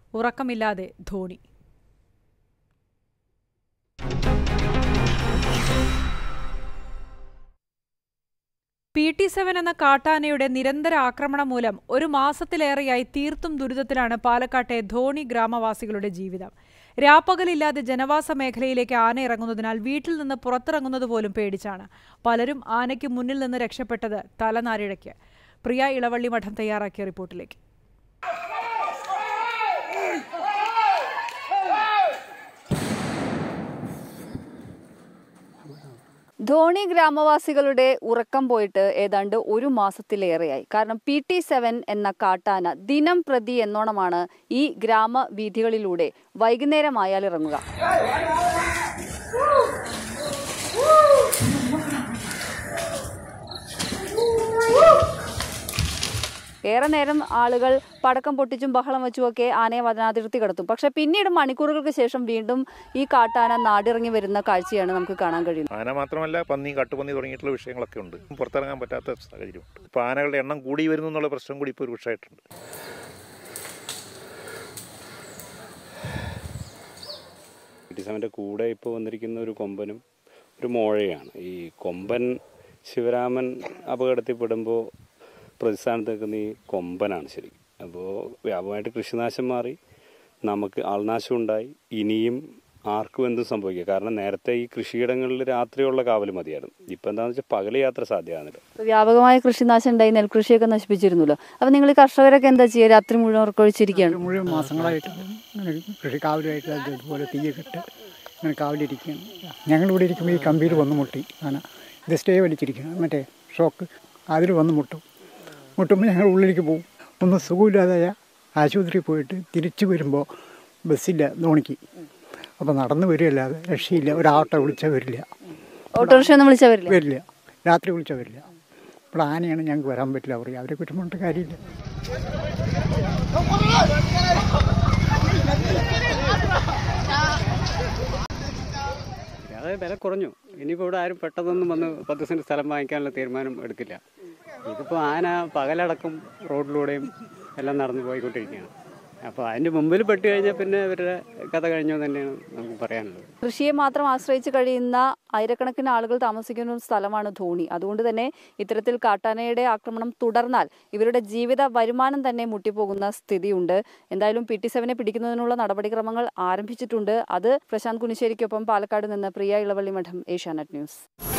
ഉറക്കമില്ലാതെ Dhoni P T seven എന്ന കാട്ടാനയുടെ നിരന്തര ആക്രമണം മൂലം ഒരു മാസത്തിലേറെയായി തീർത്തും ദുരിതത്തിലാണ് പാലക്കാട്ടെ ധോണി ഗ്രാമവാസികളുടെ ജീവിതം രാപ്പകലില്ലാതെ ജനവാസ മേഖലയിലേക്ക് ആന ഇറങ്ങുന്നതിനാൽ വീട്ടിൽ നിന്ന് പുറത്തിറങ്ങുന്നത് പോലും പേടിച്ചാണ് പലരും ആനയ്ക്ക് മുന്നിൽ നിന്ന് രക്ഷപ്പെട്ടത് തലനാരിഴയ്ക്ക് പ്രിയ ഇളവള്ളി മഠം തയ്യാറാക്കിയ റിപ്പോർട്ടിലേക്ക് ധോണി ഗ്രാമവാസികളുടെ ഉറക്കം പോയിട്ട് ഏതാണ്ട് ഒരു മാസത്തിലേറെയായി കാരണം പി ടി സെവൻ എന്ന കാട്ടാന ദിനം പ്രതി എന്നോണമാണ് ഈ ഗ്രാമവീഥികളിലൂടെ വൈകുന്നേരമായാൽ ഇറങ്ങുക ഏറെ നേരം ആളുകൾ പടക്കം പൊട്ടിച്ചും ബഹളം വെച്ചുമൊക്കെ ആനയെ വനാതിർത്തി കിടത്തും പക്ഷെ പിന്നീട് മണിക്കൂറുകൾക്ക് ശേഷം വീണ്ടും ഈ കാട്ടാന നാടിറങ്ങി വരുന്ന കാഴ്ചയാണ് നമുക്ക് കാണാൻ കഴിയുന്നത് ആന മാത്രമല്ല പന്നി കാട്ടുപന്നി തുടങ്ങിയിട്ടുള്ള വിഷയങ്ങളൊക്കെ ഉണ്ട് പുറത്തിറങ്ങാൻ പറ്റാത്ത സാഹചര്യമുണ്ട് ഇപ്പോൾ ആനകളുടെ എണ്ണം കൂടി വരുന്നു എന്നുള്ള പ്രശ്നം കൂടി ഇപ്പോൾ ഒരു വിഷയമായിട്ടുണ്ട് ടി സെവൻ്റെ കൂടെ ഇപ്പോൾ വന്നിരിക്കുന്ന ഒരു കൊമ്പനും ഒരു മോഴയാണ് ഈ കൊമ്പൻ ശിവരാമൻ അപകടത്തിൽപ്പെടുമ്പോൾ പ്രതിസ്ഥാനത്ത് നിൽക്കുന്ന ഈ കൊമ്പനാണ് ശരി അപ്പോൾ വ്യാപകമായിട്ട് കൃഷിനാശം മാറി നമുക്ക് ആൾനാശം ഉണ്ടായി ഇനിയും ആർക്കും എന്തും സംഭവിക്കുക കാരണം നേരത്തെ ഈ കൃഷിയിടങ്ങളിൽ രാത്രിയുള്ള കാവൽ മതിയായിരുന്നു ഇപ്പം എന്താണെന്ന് വെച്ചാൽ പകൽ യാത്ര സാധ്യമാകുന്നില്ല വ്യാപകമായ കൃഷിനാശം ഉണ്ടായി നെൽകൃഷിയൊക്കെ നശിപ്പിച്ചിരുന്നല്ലോ അപ്പൊ നിങ്ങൾ ഈ കർഷകരൊക്കെ എന്താ ചെയ്യുക രാത്രി മുഴുവൻ ഉറക്കൊഴിച്ചിരിക്കുകയാണ് മുഴുവൻ മാസങ്ങളായിട്ട് അങ്ങനെ കൃഷി കാവലുമായിട്ട് അത് ഇതുപോലെ തീയൊക്കെ ഇട്ട് അങ്ങനെ കാവലിരിക്കുകയാണ് ഞങ്ങളിവിടെ ഇരിക്കുമ്പോൾ ഈ കമ്പിയിൽ വന്ന് മുട്ടി അങ്ങനെ ഇത് സ്റ്റേ വലിച്ചിരിക്കുകയാണ് മറ്റേ ഷോക്ക് അതിൽ വന്ന് മുട്ടും മുട്ടുമ്പോൾ ഞങ്ങൾ ഉള്ളിലേക്ക് പോകും ഒന്ന് സുഖമില്ലാതായ ആശുപത്രിയിൽ പോയിട്ട് തിരിച്ചു വരുമ്പോൾ ബസ്സില്ല ധോണിക്ക് അപ്പോൾ നടന്ന് വരികയല്ലാതെ രക്ഷയില്ല ഒരാട്ടോ വിളിച്ചാൽ വരില്ല ഓട്ടോറിക്ഷ ഒന്നും വിളിച്ചാൽ വരില്ല വരില്ല രാത്രി വിളിച്ചാൽ വരില്ല ഇപ്പോൾ ആനയാണ് ഞങ്ങൾക്ക് വരാൻ പറ്റില്ല പറയും അവരെ കുറ്റം പറഞ്ഞിട്ട് കാര്യമില്ല അത് വില കുറഞ്ഞു ഇനിയിപ്പോൾ ഇവിടെ ആരും പെട്ടെന്നൊന്നും വന്ന് പത്ത് സെൻറ്റ് സ്ഥലം വാങ്ങിക്കാനുള്ള തീരുമാനം എടുക്കില്ല ഇതിപ്പോൾ ആന പകലടക്കം റോഡിലൂടെയും എല്ലാം നടന്നു പോയിക്കൊണ്ടിരിക്കുകയാണ് അപ്പോൾ അതിൻ്റെ മുമ്പിൽ പെട്ട് കഴിഞ്ഞാൽ പിന്നെ ഇവരുടെ കഥ കഴിഞ്ഞു എന്ന് തന്നെയാണ് നമുക്ക് പറയാനുള്ളത് കൃഷിയെ മാത്രം ആശ്രയിച്ച് കഴിയുന്ന ആയിരക്കണക്കിന് ആളുകൾ താമസിക്കുന്ന ഒരു സ്ഥലമാണ് ധോണി അതുകൊണ്ട് തന്നെ ഇത്തരത്തിൽ കാട്ടാനയുടെ ആക്രമണം തുടർന്നാൽ ഇവരുടെ ജീവിത വരുമാനം തന്നെ മുട്ടിപ്പോകുന്ന സ്ഥിതിയുണ്ട് എന്തായാലും പി ടി സെവനെ പിടിക്കുന്നതിനുള്ള നടപടിക്രമങ്ങൾ ആരംഭിച്ചിട്ടുണ്ട് അത് പ്രശാന്ത് കുനിശ്ശേരിക്കൊപ്പം പാലക്കാട് നിന്ന് പ്രിയ ഇളവള്ളി മഠം ഏഷ്യാനെറ്റ് ന്യൂസ്